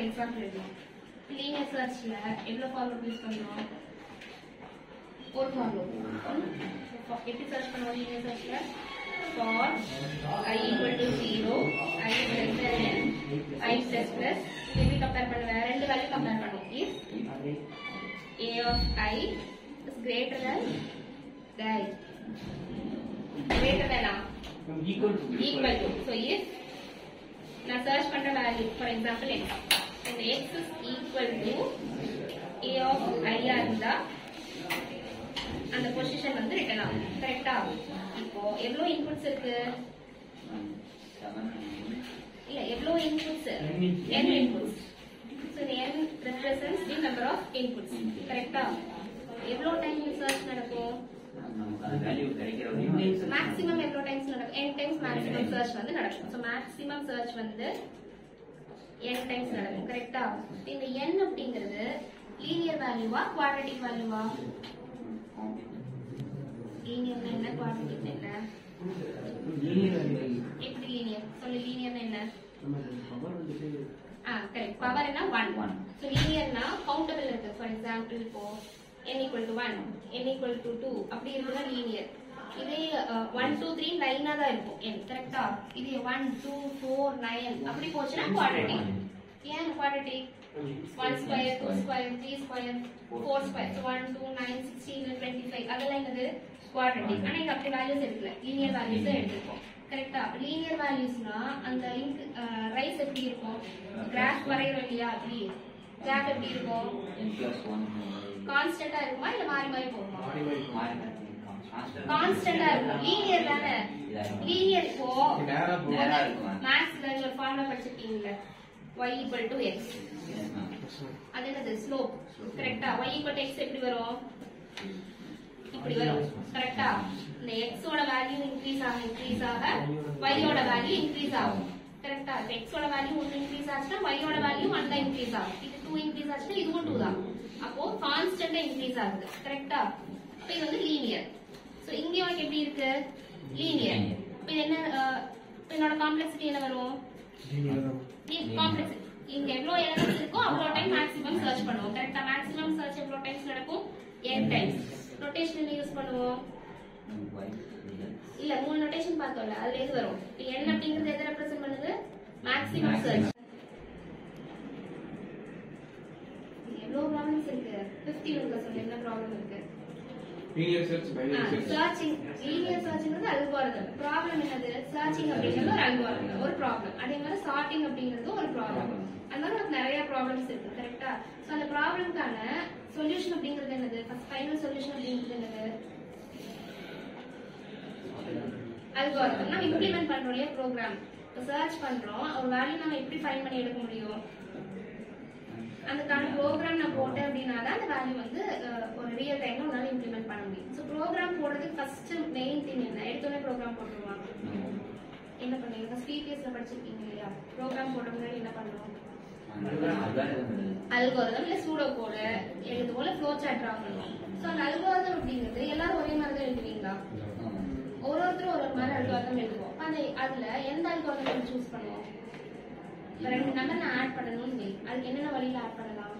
Example எழுதணும் linear சர்ச்ல எவ்வளவு formula use பண்றோம் ஒரு ஃபார்முலா எப்படி சர்ச் பண்ணுவோம் லீனியர் சர்ச்ல for i equal to 0 i less than n i plus plus எப்படி கம்பேர் பண்ணுவேன் ரெண்டு வேல்யூ கம்பேர் பண்ணுவோம் if a of i is greater than die greater than ஆ equal to equal to so if நான் search பண்ற value for example x இந்த x is equal to a of i ஆ இருந்தா அந்த பொசிஷன் வந்து return ஆகும் கரெக்டா இப்போ எவ்வளவு இன்புட்ஸ் இருக்கு இல்ல எவ்வளவு இன்புட்ஸ் n இன்புட்ஸ் so இந்த n represents the number of inputs கரெக்டா எவ்வளவு டைம் சர்ச் நடக்கும் வேல்யூ கிடைக்கிற வரையும் மேக்ஸிமம் எவ்வளவு டைம்ஸ் நடக்கும் n டைம்ஸ் மேக்ஸிமம் சர்ச் வந்து நடக்கும் ஸோ மேக்ஸிமம் சர்ச் வந்து n டைம்ஸ் நடக்கும் கரெக்டா இந்த n அப்படிங்கிறது லீனியர் வேல்யூவா குவாட்ரட்டிக் வேல்யூவா லீனியர்னா என்ன குவாட்ரட்டிக் என்ன எப்படி லீனியர் சொல்லு லீனியர்னா என்ன ஆ கரெக்ட் பவர் என்ன ஒன் One. ஸோ லீனியர்னா கவுண்டபிள் இருக்கு ஃபார் எக்ஸாம்பிள் இப்போ n equal to one n equal to two அப்படி இருக்குன்னா லீனியர் இதே ஒன் டூ த்ரீ நைனா தான் இருக்கும் n கரெக்டா இதே ஒன் டூ ஃபோர் நைன் அப்படி போச்சுன்னா குவாட்ரட்டிக் ஏன் quadratic one square two square three square four square one two nine sixteen twenty five அதெல்லாம் என்னது குவாட்ரட்டிக் ஆனால் இங்க அப்படி வேல்யூஸ் எடுக்கல லீனியர் வேல்யூஸ் தான் எடுத்திருக்கோம் கரெக்டா லீனியர் வேல்யூஸ்னா அந்த லிங்க் ரைஸ் எப்படி இருக்கும் கிராஃப் வரைகிறோம் இல்லையா அப்படி கிராஃப் எப்படி இருக்கும் கான்ஸ்டன்டா இருக்குமா இல்ல மாறி மாறி போகுமா கான்ஸ்டன்டா இருக்கும் லீனியர் தானே லீனியர் இப்போ நேரா போகும். நேரா இருக்குமா? மேக்ஸ்ல நீங்க ஒரு ஃபார்முலா படிச்சிருக்கீங்கல்ல y equal to x அது என்னது ஸ்லோப் கரெக்டா y equal to x எப்படி வரும் இப்படி வரும் கரெக்டா இந்த x ஓட வேல்யூ இன்க்ரீஸ் ஆக இன்க்ரீஸ் ஆக y ஓட வேல்யூ இன்க்ரீஸ் ஆகும் கரெக்டா இப்போ x ஓட வேல்யூ ஒன்று இன்க்ரீஸ் ஆச்சுன்னா y ஓட வேல்யூ ஒன் தான் இன்க்ரீஸ் ஆகும் இது டூ இன்க்ரீஸ் ஆச்சுன்னா இதுவும் டூ தான் அப்போ கான்ஸ்டன்டா இன்க்ரீஸ் ஆகுது கரெக்டா இப்போ இது வந்து லீனியர் ஸோ இங்க உனக்கு எப்படி இருக்கு லீனியர் இப்போ இது என்ன அஹ், இப்போ என்னோட காம்ப்ளெக்சிட்டி என்ன வரும் காம்ப்ளெக்ஸ் இங்க எவ்வளவு எலிமெண்ட்ஸ் இருக்கோ அவ்வளவு டைம் மேக்ஸிமம் சர்ச் பண்ணுவோம் கரெக்டா மேக்ஸிமம் சர்ச் எவ்வளவு டைம்ஸ் நடக்கும் n டைம்ஸ் ரொட்டேஷன் யூஸ் பண்ணுவோம் இல்ல மூணு நோட்டேஷன் பார்த்தோம்ல அதுல எது வரும் இப்போ n அப்படிங்கிறது எதை ரெப்ரசென்ட் பண்ணுது மேக்ஸிமம் சர்ச் எவ்வளவு ப்ராப்ளம்ஸ் இருக்கு 50 உள்ள சொல்ல என்ன ப்ராப்ளம் இருக்கு linear search binary search searching linear சர்ச்ங்கிறது அல்காரிதம் ப்ராப்ளம் என்னது சர்ச்சிங் அப்படிங்கிறது ஒரு அல்காரிதம் ஒரு ப்ராப்ளம் அதே மாதிரி சார்ட்டிங் அப்படிங்கிறது ஒரு ப்ராப்ளம் அதனால நமக்கு நிறைய ப்ராப்ளம்ஸ் இருக்கு கரெக்டா சோ அந்த ப்ராப்ளம்க்கான சொல்யூஷன் அப்படிங்கிறது என்னது ஃபர்ஸ்ட் ஃபைனல் சொல்யூஷன் அப்படிங்கிறது என்னது அல்காரிதம் நம்ம இம்ப்ளிமெண்ட் பண்றோம் இல்லையா ப்ரோக்ராம் இப்போ சர்ச் பண்றோம் ஒரு வேல்யூ நம்ம எப்படி ஃபைண்ட் பண்ணி எடுக்க முடியும் அதுக்கான ப்ரோக்ராம் நான் போட்டேன் அப்படின்னா தான் அந்த வேல்யூ வந்து அஹ், ஒரு ரியல் டைம்ல உன்னால இம்ப்ளிமெண்ட் பண்ண முடியும் ஸோ ப்ரோக்ராம் போடுறதுக்கு ஃபர்ஸ்ட் மெயின் திங் என்ன எடுத்தோடனே ப்ரோக்ராம் போட்டுருவாங்க என்ன பண்ணுவீங்க ஃபர்ஸ்ட் பிபிஎஸ்ல படிச்சிருக்கீங்க இல்லையா ப்ரோக்ராம் போடுற முன்னாடி என்ன பண்ணுவோம் அல்கோரிதம் இல்ல சூடோ கோடு எழுது போல ஃப்ளோ சார்ட் ட்ரா பண்ணுவோம் ஸோ அந்த அல்கோரிதம் அப்படிங்கிறது எல்லாரும் ஒரே மாதிரி தான் எழுதுவீங்களா ஒரு ஒருத்தரும் ஒரு ஒரு மாதிரி அல்கோரிதம் எழுதுவோம் அப்ப அந்த அதுல எந்த அல்கோரிதம் சூஸ் பண்ணுவோம் இப்ப ரெண்டு நம்பர் நான் ஆட் பண்ணணும்னு வை. அதுக்கு என்னென்ன வழியில ஆட் பண்ணலாம்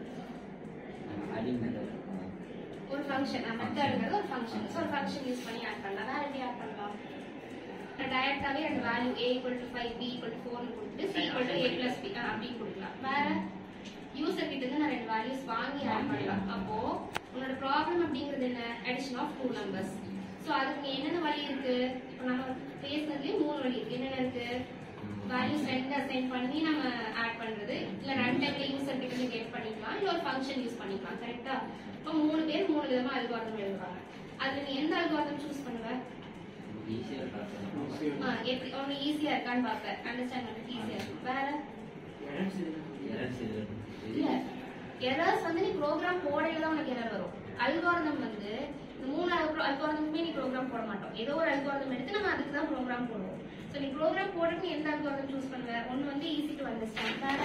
ஒரு ஃபங்க்ஷன் மெத்தட்ங்கிறது ஒரு ஃபங்க்ஷன் ஸோ ஒரு ஃபங்க்ஷன் யூஸ் பண்ணி ஆட் பண்ணலாம் வேற எப்படி ஆட் பண்ணலாம் டைரக்டாவே அந்த value a equal to 5 b equal to 4 கொடுத்துட்டு c equal to a plus b அப்படி கொடுக்கலாம் வேற யூசர் கிட்ட இருந்து நான் ரெண்டு வேல்யூஸ் வாங்கி ஆட் பண்ணலாம் அப்போ உன்னோட ப்ராப்ளம் அப்படிங்கிறது என்ன addition of two numbers so அதுக்கு நீ என்னென்ன வழி இருக்கு இப்போ நம்ம பேசுனதுலயே மூணு வழி இருக்கு என்னென்ன இருக்கு வேல்யூஸ் ரெண்டு அசைன் பண்ணி நம்ம ஆட் பண்றது இல்ல ரன் டைம்ல யூசர் கிட்ட இருந்து கெட் பண்ணிக்கலாம் இல்ல ஒரு ஃபங்க்ஷன் யூஸ் பண்ணிக்கலாம் கரெக்டா இப்போ மூணு பேர் மூணு விதமா அல்காரிதம் எழுதுவாங்க அதுல நீ எந்த அல்காரிதம் சூஸ் பண்ணுவ ஆ, எப்படி உனக்கு ஈஸியா இருக்கான்னு பாப்ப அண்டர்ஸ்டாண்ட் பண்றதுக்கு ஈஸியா இருக்கும் வேற இல்ல எரர்ஸ் வந்து நீ ப்ரோக்ராம் போடையில தான் உனக்கு எரர் வரும் அல்காரிதம் வந்து இந்த மூணு அல்காரிதமுமே நீ ப்ரோக்ராம் போட மாட்டோம் ஏதோ ஒரு அல்காரிதம் எடுத்து நம்ம அதுக்கு தான் ப்ரோக்ராம் போடுவோம் ஸோ நீ ப்ரோக்ராம் போடுறது நீ எந்த அல்காரிதம் சூஸ் பண்ணுவ ஒன்னு வந்து ஈஸி டு அண்டர்ஸ்டாண்ட் வேற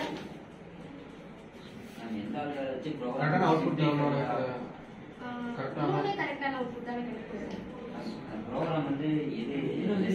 கரெக்டான அவுட்புட் நம்மளோட ஆ, Correct ஆ மூணுமே கரெக்டான அவுட்புட் தானே கிடைக்கும் ப்ரோக்ராம் வந்து எது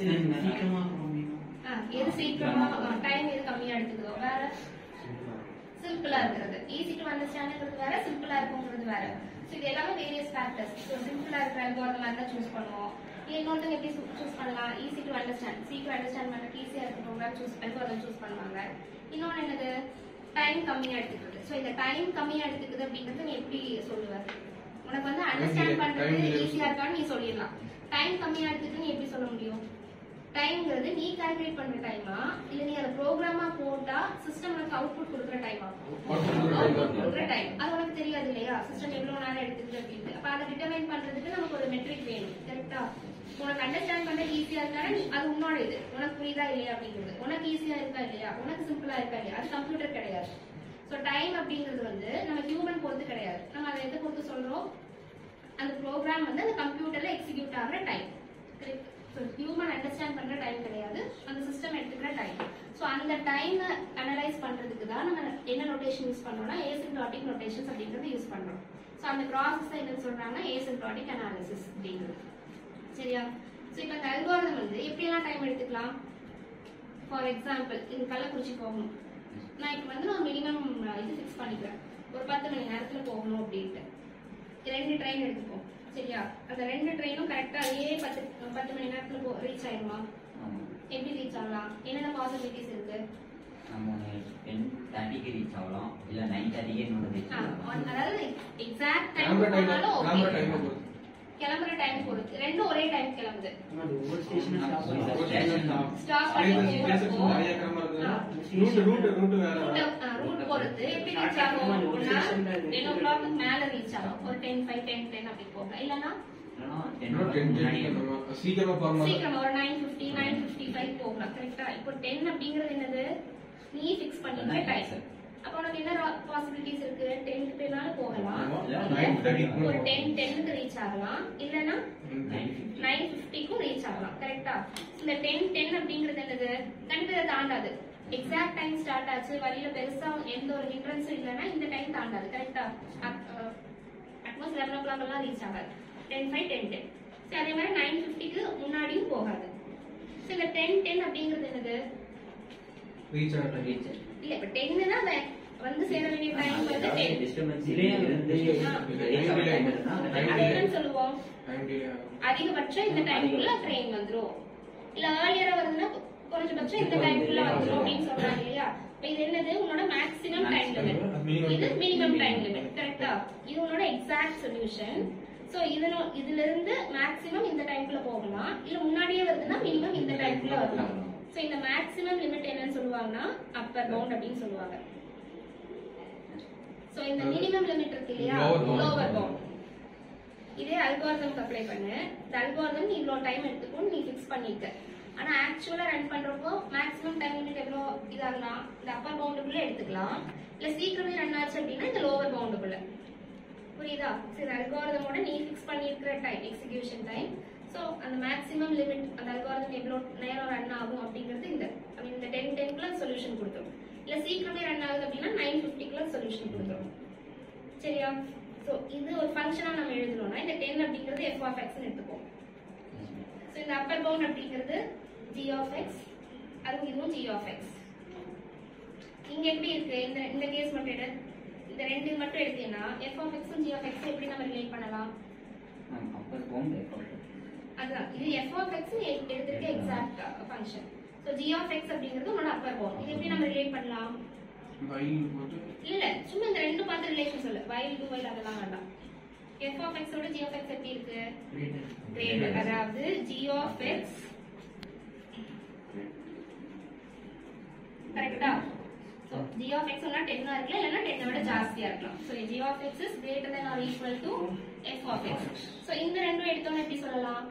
சீக்கிரமா ஆ, எது சீக்கிரமா டைம் எது கம்மியா எடுத்துக்குதோ வேற சிம்பிளா இருக்கிறது ஈஸி டு அண்டர்ஸ்டாண்ட்ங்கிறது வேற சிம்பிளா இருக்குங்கிறது வேற ஸோ இது எல்லாமே வேரியஸ் ஃபேக்டர்ஸ் ஸோ சிம்பிளா இருக்கிற அல்காரிதம் மாதிரி தான் சூஸ் பண்ணுவோம் இல்லை இன்னொருத்தங்க எப்படி சூஸ் பண்ணலாம் ஈஸி டு அண்டர்ஸ்டாண்ட் சீக்கிரம் அண்டர்ஸ்டாண்ட் பண்ணுறதுக்கு ஈஸியாக இருக்க ப்ரோக்ராம் சூஸ் அல்காரிதம் சூஸ் பண்ணுவாங்க இன்னொன்று என்னது டைம் கம்மியா எடுத்துக்கிறது ஸோ இந்த டைம் கம்மியா எடுத்துக்குது அப்படிங்கிறது நீ எப்படி சொல்லுவ உனக்கு வந்து அண்டர்ஸ்டாண்ட் delay, time பண்றது delay. ஈஸியா இருக்கான்னு நீ சொல்லிடலாம் டைம் கம்மியா எடுத்துட்டு நீ எப்படி சொல்ல முடியும் டைம்ங்கிறது நீ கால்குலேட் பண்ற டைமா இல்ல நீ அதை ப்ரோக்ராமா போட்டா சிஸ்டம் உனக்கு அவுட்புட் கொடுக்குற டைமா அவுட்புட் கொடுக்குற டைம் அது உனக்கு தெரியாது இல்லையா சிஸ்டம் எவ்வளவு நேரம் எடுத்துக்குது அப்படின்ட்டு அப்ப அதை டிட்டர்மைன் பண்றதுக்கு நமக்கு ஒரு மெட்ரிக் வேணும் கரெக்டா உனக்கு அண்டர்ஸ்டாண்ட் பண்ண ஈஸியா இருக்கானா நீ- அது உன்னோட இது உனக்கு புரியுதா இல்லையா அப்படிங்கிறது உனக்கு ஈஸியா இருக்கா இல்லையா உனக்கு சிம்பிளா இருக்கா இல்லையா அது கம்ப்யூட்டர் கிடையாது ஸோ டைம் அப்படிங்கிறது வந்து நம்ம ஹியூமன் பொறுத்து கிடையாது நம்ம அதை எதை பொறுத்து சொல்றோம் அந்த ப்ரோக்ராம் வந்து அந்த கம்ப்யூட்டர்ல எக்ஸிக்யூட் ஆகிற டைம் ஸோ ஹியூமன் அண்டர்ஸ்டாண்ட் பண்ற டைம் கிடையாது அந்த சிஸ்டம் எடுத்துக்கிற டைம் ஸோ அந்த டைமை அனலைஸ் பண்றதுக்கு தான் நம்ம என்ன நோட்டேஷன் யூஸ் பண்றோம்னா ஏசிம்டாட்டிக் நோட்டேஷன்ஸ் அப்படிங்கறது யூஸ் பண்றோம் ஸோ அந்த ப்ராசஸ் என்னன்னு சொல்றாங்கன்னா ஏசிம்டாட்டிக் அனாலிசிஸ் அப்படிங்கிறது சரியா ஸோ இப்போ இந்த அல்காரிதம் வந்து எப்படியெல்லாம் டைம் எடுத்துக்கலாம் ஃபார் எக்ஸாம்பிள் இது கள்ளக்குறிச்சி போகணும் நான் இப்போ வந்து நான் மினிமம் இது ஃபிக்ஸ் பண்ணிக்கிறேன் ஒரு பத்து மணி நேரத்தில் போகணும் அப்படின்ட்டு ரெண்டு ட்ரெயின் எடுத்துப்போம் சரியா அந்த ரெண்டு ட்ரெயினும் கரெக்டாக அதே பத்து பத்து மணி நேரத்தில் போ ரீச் ஆயிடுமா ஆமா. எப்படி ரீச் ஆகலாம் என்னென்ன பாசிபிலிட்டிஸ் இருக்கு நம்ம டென் தேர்ட்டிக்கு ரீச் ஆகலாம் இல்ல நைன் தேர்ட்டிக்கு இன்னொரு ரீச் ஆ, ஆகலாம் on- அதாவது எக்ஸாக்ட் டைம் கிளம்புற டைம் போனாலும் கிளம்புற ஓகே டைம் பொறுத்து கிளம்புற டைம் பொறுத்து ரெண்டும் ஒரே டைம் கிளம்புது ஒரு ஸ்டேஷன் தான். ஸ்டாப் அதே பண்ணி மாதிரி places போறப்போ நிறைய கிளம்ப இருக்குதுன்னா ஆ. ரூட் ரூட் ரூட் வேற ரூட் ரூட் பொறுத்து எப்படி ரீச் ஆகும் அப்படின்னா டென் ஓ கிளாக் மேல ரீச் ஆகும் ஒரு டென் ஃபைவ் டென் டென் அப்படி போகலாம் இல்லைன்னா இல்லைன்னா 10 இன்னும் டென் முன்னாடியே சீக்கிரமா போற மாதிரி சீக்கிரம் ஒரு nine fifty nine fifty five போகலாம் கரெக்டா இப்போ டென் அப்படிங்கிறது என்னது நீ ஃபிக்ஸ் பண்ணிக்கிற டைம் அப்போ உனக்கு என்ன பாசிபிலிட்டிஸ் இருக்கு டென்க்கு போனாலும் போகலாம் நைன் தேர்ட்டி ஒரு டென் டென்னுக்கு ரீச் ஆகலாம் இல்லைன்னா நைன் ஃபிஃப்டி நைன் ஃபிஃப்டிக்கும் ரீச் ஆகலாம் கரெக்டா இந்த டென் டென் அப்படிங்கிறது என்னது கண்டிப்பா இதை தாண்டாது எக்ஸாக்ட் டைம் ஸ்டார்ட் ஆச்சு வழியில பெருசா எந்த ஒரு ஹிண்ட்ரன்ஸும் இல்லைன்னா இந்த டைம் தாண்டாது கரெக்டா அட்மோஸ்ட் லெவன் ஓ கிளாக் எல்லாம் ரீச் ஆகாது டென் ஃபைவ் டென் டென் சரி அதே மாதிரி நைன் ஃபிஃப்டிக்கு முன்னாடியும் போகாது சரி இந்த டென் டென் அப்படிங்கிறது என்னது ரீச் ஆன டைம் ரீச் இல்ல இப்ப டென்னு தான் வே- வந்து சேர வேண்டிய டைம் வந்து டென் டிஸ்டர்பன்ஸ் இருந்து ஆ. ரீச் ஆக time இருக்குன்னா அந்த time அது என்னன்னு சொல்லுவோம் டைம் டிலே ஆகும் அதிகபட்சம் இந்த டைம்குள்ள ட்ரெயின் வந்துரும் இல்ல ஏர்லியரா வருதுன்னா குறைஞ்சபட்சம் இந்த டைம்குள்ள வந்துரும் அப்படின்னு சொல்றாங்க இல்லையா இப்ப இது என்னது உன்னோட மேக்ஸிமம் டைம் லிமிட் இது மினிமம் டைம் லிமிட் கரெக்டா இது உன்னோட எக்ஸாக்ட் சொல்யூஷன் சோ இதுல இதுல இருந்து மேக்ஸிமம் இந்த டைம்குள்ள போகலாம் இல்ல முன்னாடியே வருதுன்னா மினிமம் இந்த டைம்குள்ள வரலாம் சோ இந்த மேக்ஸிமம் லிமிட் என்னன்னு சொல்லுவாங்கன்னா அப்பர் பவுண்ட் அப்படின்னு சொல்லுவாங்க சோ இந்த மினிமம் லிமிட் இருக்கு இல்லையா Lower bound. லோவர் பவுண்ட் இதே அல்காரிதம்க்கு அப்ளை பண்ணு இந்த அல்காரிதம் நீ இவ்வளோ டைம் எடுத்துக்கும் நீ ஃபிக்ஸ் பண்ணிருக்க ஆனா ஆக்சுவலா ரன் பண்றப்போ மேக்ஸிமம் டைம் லிமிட் எவ்வளோ இதாகலாம் இந்த அப்பர் பவுண்டுக்குள்ள எடுத்துக்கலாம் இல்ல சீக்கிரமே ரன் ஆச்சு அப்படின்னா இந்த லோவர் பவுண்டுக்குள்ள புரியுதா சரி அல்காரிதமோட நீ ஃபிக்ஸ் பண்ணியிருக்கிற டைம் எக்ஸிகியூஷன் டைம் ஸோ அந்த மேக்ஸிமம் லிமிட் அந்த அல்காரிதம் எவ்வளோ நேரம் ரன் ஆகும் அப்படிங்கிறது இந்த I mean, இந்த டென் டென்க்குள்ள சொல்யூஷன் கொடுத்துரும் இல்ல சீக்கிரமே ரன் ஆகுது அப்படின்னா நைன் ஃபிஃப்டிக்குள்ள சொல்யூஷன் கொடுத்துரும் சரியா சோ இது ஒரு ஃபங்க்ஷனா நம்ம எழுதணும்னா இந்த 10 அப்படிங்கிறது f of x னு எடுத்துப்போம் சோ இந்த அப்பர் பவுண்ட் அப்படிங்கிறது g of x அதுவும் இதுவும் g of x இங்க எப்படி இருக்கு இந்த இந்த கேஸ் மட்டும் எடு இந்த ரெண்டு மட்டும் எடுத்தீங்கன்னா f of x um g of x உம் எப்படி நம்ம ரிலேட் பண்ணலாம் அப்பர் பவுண்ட் எஃபோர்ட் அதுதான் இது f of x னு எ- எடுத்திருக்க exact function so g of x அப்படிங்கிறது உன்னோட அப்பர் பவுண்ட் இது எப்படி நம்ம ரிலேட் பண்ணலாம் வயல் போட்டு இல்ல சும்மா இந்த ரெண்டு பார்த்து ரிலேஷன் சொல்லு while do while அதெல்லாம் வேண்டாம் f of x ஓட g of x எப்படி இருக்கு கிரேட்டர் அதாவது g of x கரெக்ட்டா சோ g of x ஒன்னா 10 ஆ இருக்கலாம் இல்லனா 10 விட ஜாஸ்தியா இருக்கலாம் so g of x is greater than or equal to f of x so இந்த ரெண்டும் எடுத்தோம்னா எப்படி சொல்லலாம்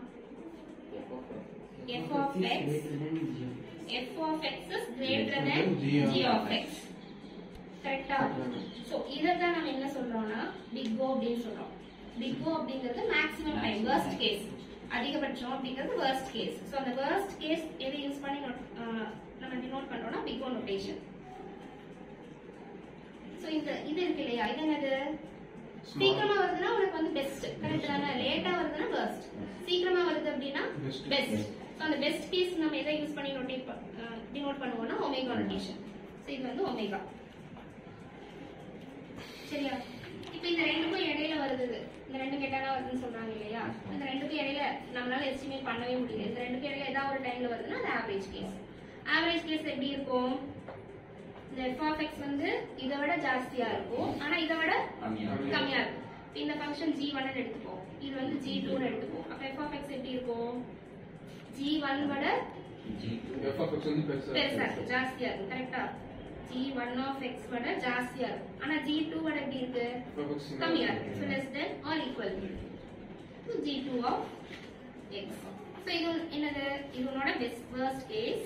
f of x f of x is greater than g of x கரெக்ட்டா சோ இத தான் நம்ம என்ன சொல்றோம்னா பிக் O அப்படின்னு சொல்றோம் பிக் O அப்படிங்கிறது மேக்ஸிமம் டைம் worst கேஸ் அதிகபட்சம் அப்படிங்கிறது worst கேஸ் சோ அந்த worst கேஸ் எதை யூஸ் பண்ணி note- ஆஹ் நம்ம டினோட் பண்றோம்னா பிக் O நோட்டேஷன் சோ இந்த இது இருக்கு இல்லையா இது என்னது சீக்கிரமா வருதுன்னா உனக்கு வந்து பெஸ்ட் கரெக்ட் தானே லேட்டா வருதுன்னா worst சீக்கிரமா வருது அப்படின்னா Best. பெஸ்ட் சோ அந்த பெஸ்ட் கேஸ் நம்ம எதை யூஸ் பண்ணி நோட்டேட் டினோட் பண்ணுவோம்னா ஒமேகா நோட்டேஷன் சோ இது வந்து ஒமேகா சரியா இப்போ இந்த ரெண்டுக்கும் இடையில வருது இது. இந்த ரெண்டு கெட்டானா வருதுன்னு சொல்றாங்க இல்லையா இந்த ரெண்டுக்கும் இடையில நம்மளால எஸ்டிமேட் பண்ணவே முடியல இந்த ரெண்டுக்கும் இடையில ஏதாவது ஒரு டைம்ல வருதுன்னா அது ஆவரேஜ் கேஸ் ஆவரேஜ் கேஸ் எப்படி இருக்கும் இந்த எஃப் ஆஃப் எக்ஸ் வந்து இதை விட ஜாஸ்தியா இருக்கும் ஆனா இதை விட கம்மியா கம்மியா இருக்கும் இப்ப இந்த ஃபங்க்ஷன் ஜி ஒன்னு எடுத்துப்போம் இது வந்து ஜி டூன்னு எடுத்துப்போம் அப்ப எஃப் ஆஃப் எக்ஸ் எப்படி இருக்கும் ஜி ஒன் விட ஜி எஃப் ஆஃப் எக்ஸ் வந்து பெருசா பெருசா இருக்கும் ஜாஸ்தியா இருக்கும் கரெக்டா ஜி ஒன் ஆஃப் எக்ஸ் விட ஜாஸ்தியா இருக்கும் ஆனா ஜி டூ விட எப்படி இருக்கு எஃப் ஆஃப் எக்ஸ் கம்மியா இருக்கு so less than or equal to G two of X so இது என்னது இது உன்னோட பெஸ்ட் வேர்ஸ்ட் கேஸ்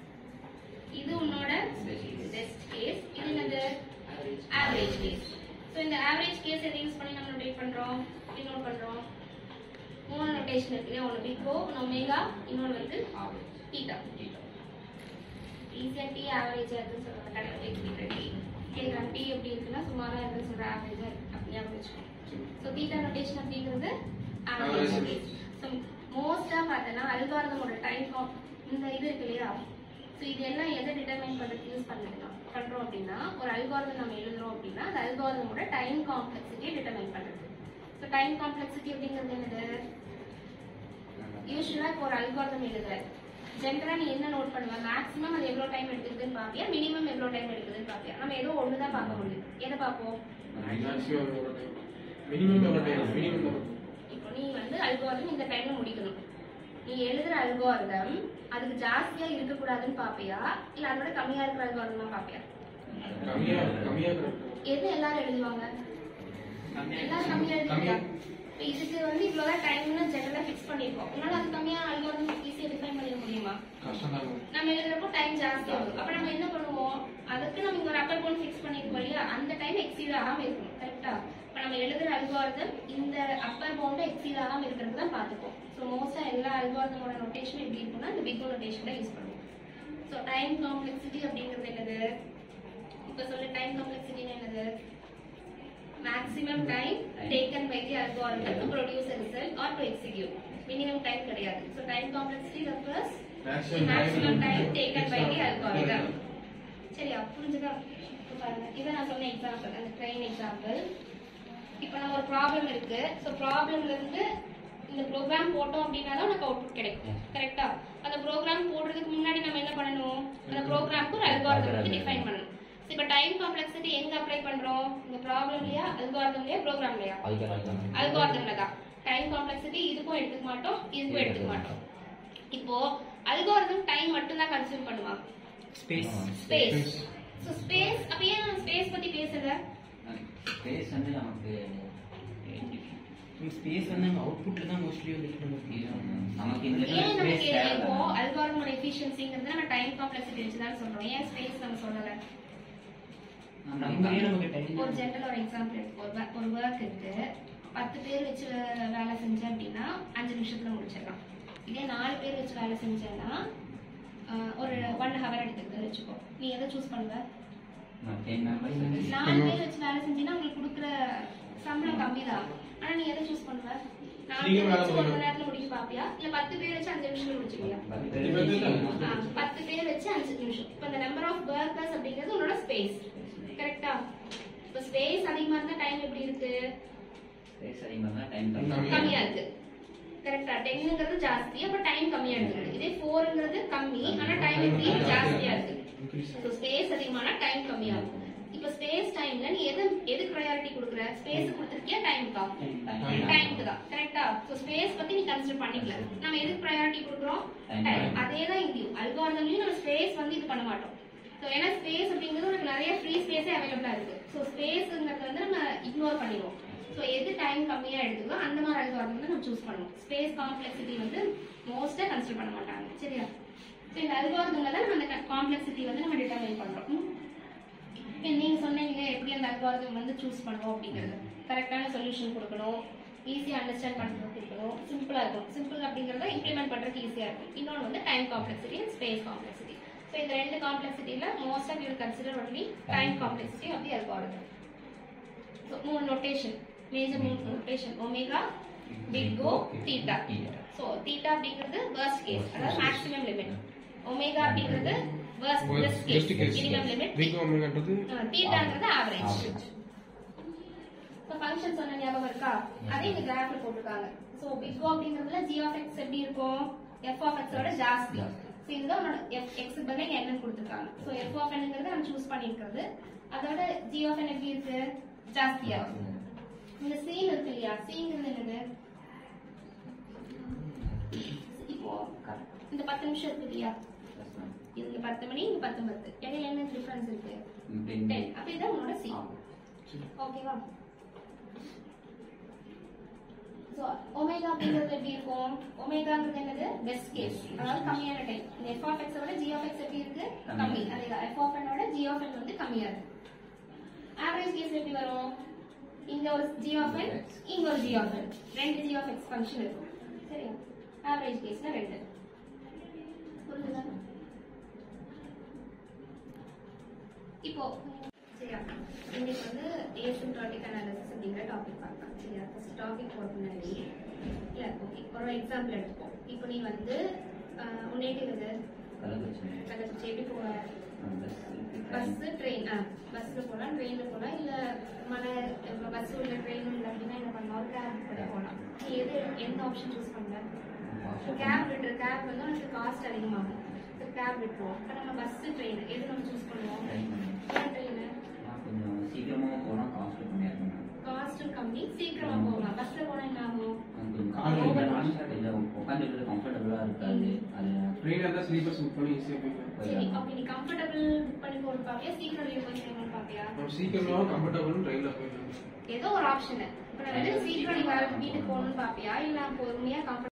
இது உன்னோட பெஸ்ட் கேஸ் இது என்னது ஆவரேஜ் கேஸ் ஸோ இந்த ஆவரேஜ் கேஸ் எதை யூஸ் பண்ணி நம்ம நோட் பண்றோம் நோட் பண்றோம் மூணு நோட்டேஷன் இருக்கு இல்லையா ஒன்று பிகோ ஒன்று ஒமேகா இன்னொன்று வந்து தீட்டா ஈஸியா டி ஆவரேஜ் இருக்குன்னு சொல்றாங்க கரெக்ட் எக்ஸ்பீரியன் டி கேட்குறாங்க டி எப்படி இருக்குன்னா சுமாரா இருக்குன்னு சொல்ற ஆவரேஜா அப்படியே வச்சுக்கோங்க ஸோ தீட்டா நோட்டேஷன் அப்படிங்கிறது ஆவரேஜ் Average. ஸோ மோஸ்டா பார்த்தோன்னா அல்காரதமோட டைம் இந்த இது இருக்கு இல்லையா ஸோ இது எல்லாம் எதை டிட்டர்மைன் பண்ணுறதுக்கு யூஸ் பண்ணிக்கலாம் பண்றோம் அப்படின்னா ஒரு அல்காரதம் நம்ம எழுதுறோம் அப்படின்னா அந்த அல்காரதமோட டைம் காம்ப்ளெக்சிட்டியை டிட்டர்மைன் பண்றது ஸோ டைம் காம்ப்ளெக்சிட்டி அப்படிங்கிறது என்னது யூஸ்வலா இப்போ ஒரு அல்காரிதம் எழுதுற ஜென்ரலா நீ என்ன நோட் பண்ணுவ மேக்ஸிமம் அது எவ்வளவு டைம் எடுக்குதுன்னு பாப்பியா மினிமம் எவ்வளவு டைம் எடுக்குதுன்னு பாப்பியா நம்ம ஏதோ ஒன்று தான் பார்க்க முடியும் எதை பார்ப்போம் மேக்ஸிமம் எவ்வளோ டைம் மினிமம் எவ்வளோ டைம் மினிமம் எவ்வளோ இப்போ நீ வந்து அல்காரிதம் இந்த டைம்ல முடிக்கணும் நீ எழுதுற அல்காரிதம் அதுக்கு ஜாஸ்தியா இருக்கக்கூடாதுன்னு பாப்பியா இல்ல அதோட கம்மியா இருக்கிற அல்காரிதம் தான் பாப்பியா கம்மியா கம்மியா இருக்கு எது எல்லாரும் எழுதுவாங்க எல்லாரும் கம்மியா எழுதுவாங்க இப்ப இதுக்கு வந்து இவ்வளவுதான் டைம்னு ஜெனரலா ஃபிக்ஸ் பண்ணிருக்கோம் உன்னால அது கம்மியா அல்காரிதம் ஈஸியா டிஃபைன் பண்ணிட முடியுமா கஷ்டம் தான் நம்ம எழுதுறப்போ டைம் ஜாஸ்தி ஆகும் அப்ப நம்ம என்ன பண்ணுவோம் அதுக்கு நம்ம இங்க ஒரு அப்பர் பவுண்ட் ஃபிக்ஸ் பண்ணிருக்கோம் இல்லையா அந்த டைம் எக்ஸீட் ஆகாம இருக்கணும் கரெக்டா இப்ப நம்ம எழுதுற அல்காரிதம் இந்த அப்பர் பவுண்ட் எக்ஸீட் ஆகாம இருக்கிறது தான் பாத்துப்போம் ஸோ மோஸ்டா எல்லா அல்காரிதமோட நோட்டேஷன் எப்படி இருக்கும்னா இந்த பிக் நோட்டேஷன் தான் யூஸ் பண்ணுவோம் ஸோ டைம் காம்ப்ளெக்சிட்டி அப்படிங்கிறது என்னது இப்ப சொல்லு டைம் காம்ப்ளெக்சிட்டி என்னது maximum time taken by the algorithm to produce a result or to execute minimum time கிடையாது so time complexity refers the maximum time taken by the algorithm சரியா புரிஞ்சுதா இப்ப பாருங்க இதை நான் சொன்ன எக்ஸாம்பிள் அந்த ட்ரெயின் எக்ஸாம்பிள் இப்போ நம்ம ஒரு ப்ராப்ளம் இருக்கு ஸோ ப்ராப்ளம்ல இருந்து இந்த ப்ரோக்ராம் போட்டோம் அப்படின்னா தான் உனக்கு அவுட்புட் கிடைக்கும் கரெக்டா அந்த ப்ரோக்ராம் போடுறதுக்கு முன்னாடி நம்ம என்ன பண்ணணும் அந்த ப்ரோக்ராம்க்கு ஒரு அல்காரிதம் வந்து டிஃபைன் பண்ணணும் So, இப்ப டைம் காம்ப்ளெக்சிட்டி எங்க அப்ளை பண்றோம் இந்த ப்ராப்ளம்லயா அல்காரிதம்லயா ப்ரோக்ராம்லயா அல்காரிதம்ல தான் டைம் காம்ப்ளெக்சிட்டி இதுக்கும் எடுத்துக்க மாட்டோம் இதுக்கும் எடுத்துக்க மாட்டோம் இப்போ அல்காரிதம் டைம் மட்டும் தான் கன்சியூம் பண்ணுமா ஸ்பேஸ் ஸ்பேஸ் சோ ஸ்பேஸ் அப்ப ஏன் நம்ம ஸ்பேஸ் பத்தி பேசல ஸ்பேஸ் வந்து நமக்கு ஸ்பேஸ் வந்து நம்ம அவுட்புட்ல தான் மோஸ்ட்லி வந்து இது நமக்கு இந்த ஏன் நமக்கு ஸ்பேஸ் தேவை இப்போ அல்காரிதமோட எஃபிஷியன்சிங்கிறது நம்ம டைம் காம்ப்ளெக்சிட்டி வச்சு தான் சொல்றோம் ஏன் ஸ்பேஸ் நம்ம சொல்லல நம்மளே நமக்கு டைம் ஒரு ஜென்ரல் ஒரு எக்ஸாம்பிள் இருக்கு ஒரு wo- ஒரு ஒர்க் இருக்கு பத்து பேர் வச்சு வே- வேலை செஞ்சேன் அப்படின்னா அஞ்சு நிமிஷத்துல முடிச்சிடலாம் இதே நாலு பேர் வச்சு வேலை செஞ்சேன்னா ஆஹ், ஒரு ஒன் ஹவர் எடுத்துக்கிட்டு வச்சுக்கோ நீ எதை சூஸ் பண்ணுவ டென் மெம்பர்ஸ் நாலு பேர் வச்சு வேலை செஞ்சீங்கன்னா உங்களுக்கு கொடுக்குற சம்பளம் கம்மி தான் ஆனா நீ எதை சூஸ் பண்ணுவ நாலு சீக்கிரம் பேர் வேலை வச்சு ஒரு மணி முடிக்கணும். நேரத்துல முடிக்க பாப்பியா இல்ல பத்து பேர் வச்சு அஞ்சு நிமிஷத்துல முடிச்சுப்பியா பத்து ஆ, பத்து பேர் வச்சு அஞ்சு நிமிஷம் இப்ப இந்த நம்பர் ஆஃப் ஒர்க்கர்ஸ் அப்படிங்கிறது உன்னோட ஸ்பேஸ் கரெக்டா இப்ப ஸ்பேஸ் அதிகமா இருந்தா டைம் எப்படி இருக்கு ஸ்பேஸ் அதிகமாக டைம் கம்மி. கம்மியா இருக்கு கரெக்டா டென்னுங்கிறது ஜாஸ்தி அப்ப டைம் கம்மியா இருக்கு இதே ஃபோர்ங்கிறது கம்மி ஆனா டைம் எப்படி ஜாஸ்தியா இருக்கு ஸோ ஸ்பேஸ் அதிகமான டைம் கம்மியா இருக்கும் இப்ப ஸ்பேஸ் டைம்ல நீ எது எதுக்கு ப்ரையாரிட்டி கொடுக்குற ஸ்பேஸ் கொடுத்துருக்கியா டைம்க்கா டைம்க்கு தான் கரெக்டா ஸோ ஸ்பேஸ் பத்தி நீ கன்சிடர் பண்ணிக்கல நம்ம எதுக்கு ப்ரையாரிட்டி கொடுக்குறோம் Time. டைம் அதே தான் இங்கேயும் அல்காரிதம்லயும் நம்ம ஸ்பேஸ் வந்து இது பண்ண மாட்டோம் ஸோ ஏன்னா ஸ்பேஸ் அப்படிங்கிறது உனக்கு நிறைய ஃப்ரீ ஸ்பேஸே அவைலபிளா இருக்கு ஸோ ஸ்பேஸ்ங்கிறது வந்து நம்ம இக்னோர் பண்ணிடுவோம் ஸோ எது டைம் கம்மியா எடுக்குதோ அந்த மாதிரி அல்காரிதம் வந்து நம்ம சூஸ் பண்ணுவோம் ஸ்பேஸ் காம்ப்ளெக்சிட்டி வந்து மோஸ்டா கன்சிடர் பண்ண மாட்டாங்க சரியா ஸோ இந்த அல்காரிதம்ல தான் நம்ம அந்த காம்ப்ளெக்சிட்டி வந்து நம்ம டிட்டர்மைன் பண்றோம் ம்? இப்ப நீங்க சொன்னீங்க எப்படி அந்த அல்காரிதம் வந்து சூஸ் பண்ணுவோம் அப்படிங்கிறது கரெக்டான சொல்யூஷன் கொடுக்கணும் ஈஸியா அண்டர்ஸ்டாண்ட் பண்றதுக்கு இருக்கணும் சிம்பிளா இருக்கும் சிம்பிள் அப்படிங்கறத இம்ப்ளிமெண்ட் பண்றதுக்கு ஈஸியா இருக்கும் இன்னொன்று வந்து time complexity and space complexity so இந்த ரெண்டு காம்ப்ளெக்சிட்டியில most of you consider only time complexity of the algorithm so மூணு நோட்டேஷன் மேஜர் மூணு notation omega big O theta so theta அப்படிங்கிறது worst கேஸ் அதாவது மேக்ஸிமம் லிமிட் ஒமேகா அப்படிங்கிறது worst Worst case case. Minimum limit big ஒமேகான்றது தீட்டாங்கிறது average இப்போ function சொன்ன ஞாபகம் இருக்கா அதே இந்த கிராஃப்ல போட்டிருக்காங்க ஸோ பிக் ஓ அப்படிங்கிறதுல ஜி ஆஃப் எக்ஸ் எப்படி இருக்கும் எஃப் ஆஃப் எக்ஸோட ஜாஸ்தி ஸோ இதுதான் உன்னோட எஃப் எக்ஸ் பதிலாக என்னன்னு கொடுத்துருக்காங்க ஸோ எஃப் ஆஃப் என்னங்கிறது நம்ம சூஸ் பண்ணியிருக்கிறது அதோட ஜி ஆஃப் என் எப்படி இருக்கு ஜாஸ்தியா இந்த சீன் இருக்கு இல்லையா சீங்கிறது என்னது இப்போ இந்த பத்து நிமிஷம் இருக்கு இல்லையா இது இங்க பத்து மணி இங்க பத்து பத்து இடையில என்ன டிஃபரன்ஸ் இருக்கு டென் அப்ப இதுதான் உன்னோட சி ஓகேவா ஸோ ஒமேகா அப்படிங்கிறது எப்படி இருக்கும் ஒமேகாங்கிறது என்னது பெஸ்ட் கேஸ் அதாவது கம்மியான டைம் இந்த எஃப் ஆஃப் எக்ஸோட ஜி ஆஃப் எக்ஸ் எப்படி இருக்கு கம்மி அதே எஃப் ஆஃப் என்னோட ஜி ஆஃப் என் வந்து கம்மியா இருக்கு ஆவரேஜ் கேஸ் எப்படி வரும் இங்க ஒரு ஜி ஆஃப் என் இங்க ஒரு ஜி ஆஃப் என் ரெண்டு ஜி ஆஃப் எக்ஸ் ஃபங்க்ஷன் இருக்கும் சரியா ஆவரேஜ் கேஸ்ல ரெண்டு புரிஞ்சுதா இப்போ சரியா இன்னைக்கு வந்து ஏசிம்டாட்டிக் அனாலிசிஸ் அப்படிங்கிற டாபிக் பார்க்கலாம் சரியா ஃபர்ஸ்ட் டாபிக் போட முன்னாடி இல்ல ஓகே ஒரு எக்ஸாம்பிள் எடுத்துப்போம் இப்போ நீ வந்து உன் நேட்டிவ் இது கள்ளக்குறிச்சி எப்படி போவ பஸ் ட்ரெயின் ஆ பஸ்ல போலாம் ட்ரெயின்ல போலாம் இல்ல மலை பஸ் உள்ள ட்ரெயின் இல்லை அப்படின்னா என்ன பண்ணலாம் ஒரு கேப் பண்ணி போகலாம் நீ எது எந்த ஆப்ஷன் சூஸ் பண்ணல கேப் விட்டுரு கேப் வந்து உனக்கு காஸ்ட் அதிகமாகும் கேப் விட்டுருவோம் இப்போ நம்ம பஸ் ட்ரெயின் எது நம்ம சூஸ் பண்ணுவோம் ஏன் ட்ரெயின் கொஞ்சம் சீக்கிரமா போனா காஸ்ட் கம்மியா இருக்கும் காஸ்டும் கம்மி சீக்கிரமா போகலாம் பஸ்ல போனா என்ன ஆகும் கொஞ்சம் கால் கொஞ்சம் வலி. கொஞ்சம் உட்காந்துட்டு கம்ஃபர்டபுளா இருக்காது அது ட்ரெயினாக இருந்தால் ஸ்லீப்பர்ஸ் புக் பண்ணி ஈஸியாக போய்க்கலாம் சரி அப்ப நீ கம்ஃபர்டபுள் பண்ணி போகணும் பாப்பியா சீக்கிரம் லீவ் போய் செய்யணும் பாப்பியா நம்ம சீக்கிரமாகவும் கம்ஃபர்டபுளும் ட்ரெயினில் போய்க்கலாம் ஏதோ ஒரு ஆப்ஷன் இப்ப நான் வந்து சீக்கிரம் நீ வர வீட்டுக்கு போகணும்னு பாப்பியா இல்ல நான் பொறுமையா கம்ஃபர்ட்